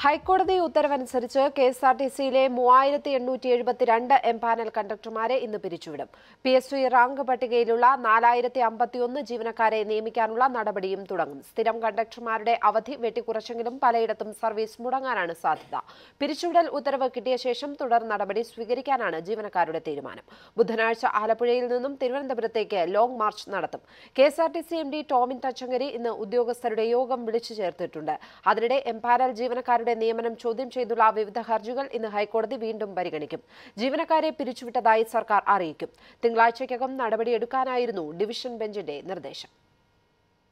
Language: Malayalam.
ഹൈക്കോടതി ഉത്തരവനുസരിച്ച് കെ എസ് ആർ ടി സിയിലെ മൂവായിരത്തി എണ്ണൂറ്റി എഴുപത്തിരണ്ട് എംപാനൽ കണ്ടക്ടർമാരെ ഇന്ന് പിരിച്ചുവിടും പി എസ് സി റാങ്ക് പട്ടികയിലുള്ള നാലായിരത്തി അമ്പത്തിയൊന്ന് ജീവനക്കാരെ നിയമിക്കാനുള്ള നടപടിയും തുടങ്ങും സ്ഥിരം കണ്ടക്ടർമാരുടെ അവധി വെട്ടിക്കുറച്ചെങ്കിലും പലയിടത്തും സർവീസ് മുടങ്ങാനാണ് സാധ്യത പിരിച്ചുവിടൽ ഉത്തരവ് കിട്ടിയ ശേഷം തുടർ നടപടി സ്വീകരിക്കാനാണ് ജീവനക്കാരുടെ തീരുമാനം ബുധനാഴ്ച ആലപ്പുഴയിൽ നിന്നും തിരുവനന്തപുരത്തേക്ക് ലോങ് മാർച്ച് നടത്തും K S R T C M D Tomin Thachankary ഇന്ന് ഉദ്യോഗസ്ഥരുടെ യോഗം വിളിച്ചു ചേർത്തിട്ടുണ്ട് അതിനിടെ എംപാനൽ ജീവനക്കാരുടെ നിയമനം ചോദ്യം ചെയ്തുള്ള വിവിധ ഹർജികൾ ഇന്ന് ഹൈക്കോടതി വീണ്ടും പരിഗണിക്കും ജീവനക്കാരെ പിരിച്ചുവിട്ടതായി സർക്കാർ അറിയിക്കും തിങ്കളാഴ്ചയ്ക്കകം നടപടിയെടുക്കാനായിരുന്നു ഡിവിഷൻ ബെഞ്ചിന്റെ നിർദ്ദേശം